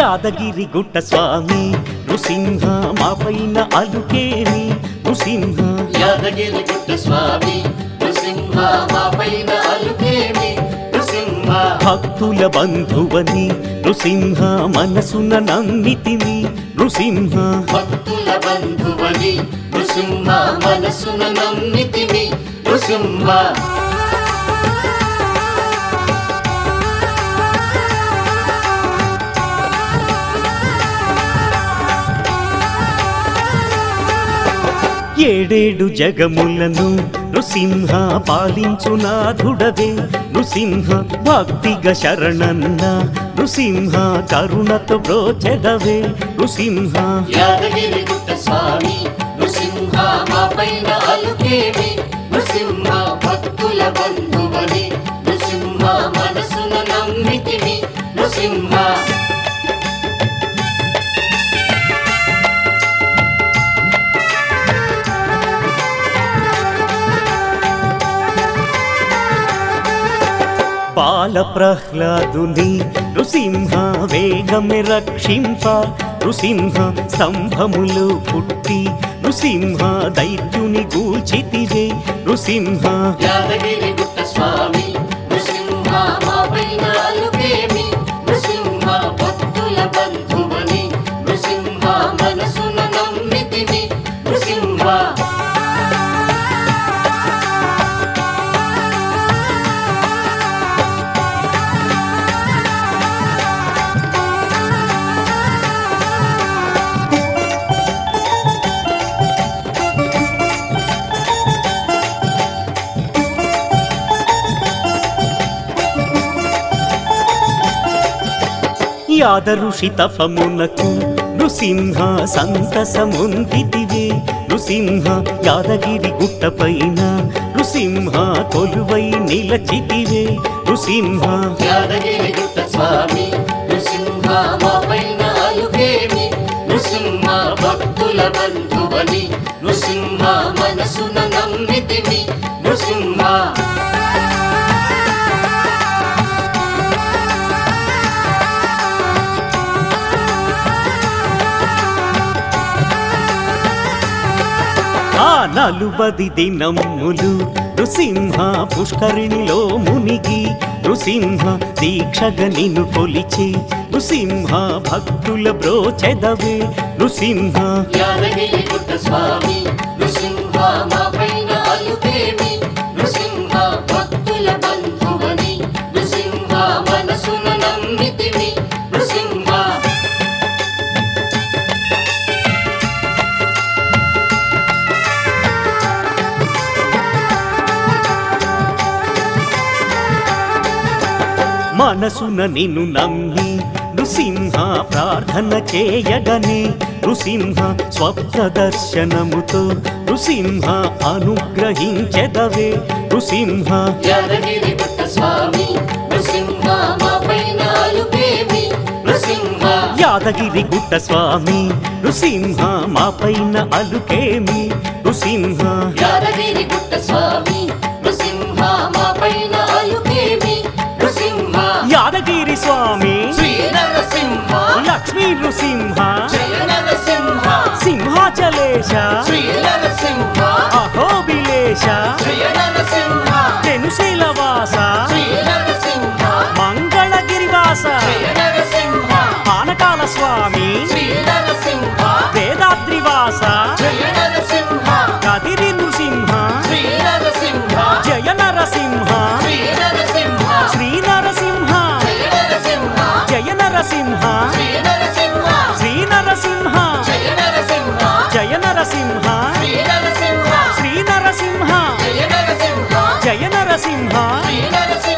యాదగిరి గుట్ట స్వామి నృసింహ మా పైన అలుకేమి నృసింహ యాదగిరి గుట్ట స్వామి నృసింహ మా పైన అలుకేమి నృసింహ భక్తుల బంధువని నృసింహ మనసున నమ్మితిని నృసింహ భక్తుల బంధువని నృసింహ మనసున నమ్మితిని నృసింహ ఏడేడు జగములను నృసింహ పాలించునాథుడవే నృసింహ భక్తిగ శరణన్న నృసింహ కరుణతో బ్రోచెదవే నృసింహ యాదగిరి గుట్ట స్వామి నృసింహ మా పైన అలుకేమి నృసింహ భక్తుల బంధువని నృసింహ మనసున నమ్మితిని నృసింహ బాల ప్రహ్లాదుని నృసింహ వేగమే రక్షింప నృసింహ స్తంభములు పుట్టి నృసింహ దైత్యుని గూల్చితివే నృసింహ యాదగిరి గుట్ట స్వామి నృసింహ మా పైన అలుకేమి నృసింహ భక్తుల బంధువని నృసింహ మనసున నమ్మితిని నృసింహ యాదఋషి తపమునకు నృసింహ సంతసముందితివే నృసింహ యాదగిరి గుట్టపైన నృసింహ కొలువై నిలచితివే నృసింహ యాదగిరి గుట్ట స్వామి నృసింహ మా పైన అలుకేమి నృసింహ భక్తుల బంధువని నృసింహ మనసున నమ్మితిని నృసింహ ఆ నలుబది దినములు నృసింహ పుష్కరిణిలో మునిగి నృసింహ దీక్షగ నిన్ను కొలిచి నృసింహ భక్తుల బ్రోచెదవే నృసింహ యాదగిరి గుట్ట స్వామి నృసింహ మా పైన అలుకేమి నృసింహ భక్తుల బంధువని నృసింహ మనసున నమ్మితిని నృసింహ మనసున నిన్ను నమ్మి నృసింహ ప్రార్థన చేయగనే నృసింహ స్వప్న దర్శనముతో నృసింహ అనుగ్రహించెదవే నృసింహ యాదగిరి గుట్ట స్వామి నృసింహ మా పైన అలుకేమి నృసింహ యాదగిరి గుట్ట స్వామి నృసింహ మా పైన అలుకేమి నృసింహ యాదగిరి గుట్ట స్వామి నృసింహ మా పైన అలుకేమి నృసింహ యాదగిరి స్వామి శ్రీ నరసింహ లక్ష్మీ నృసింహ జయ నరసింహ సింహాచలేశ శ్రీ నరసింహ అహోబిలేశ జయ నరసింహ తెనుశీలవాస శ్రీ నరసింహ మంగళగిరివాస జయ నరసింహ పానకాల స్వామి శ్రీ నరసింహ వేదాద్రివాస జయ నరసింహ కదిరి నృసింహ శ్రీ నరసింహ జయ నరసింహ శ్రీ నరసింహ శ్రీ నరసింహ జయ నరసింహ శ్రీ నరసింహ శ్రీ నరసింహ శ్రీ నరసింహ జయ నరసింహ జయ నరసింహ శ్రీ నరసింహ శ్రీ నరసింహ జయ నరసింహ జయ నరసింహ శ్రీ నరసింహ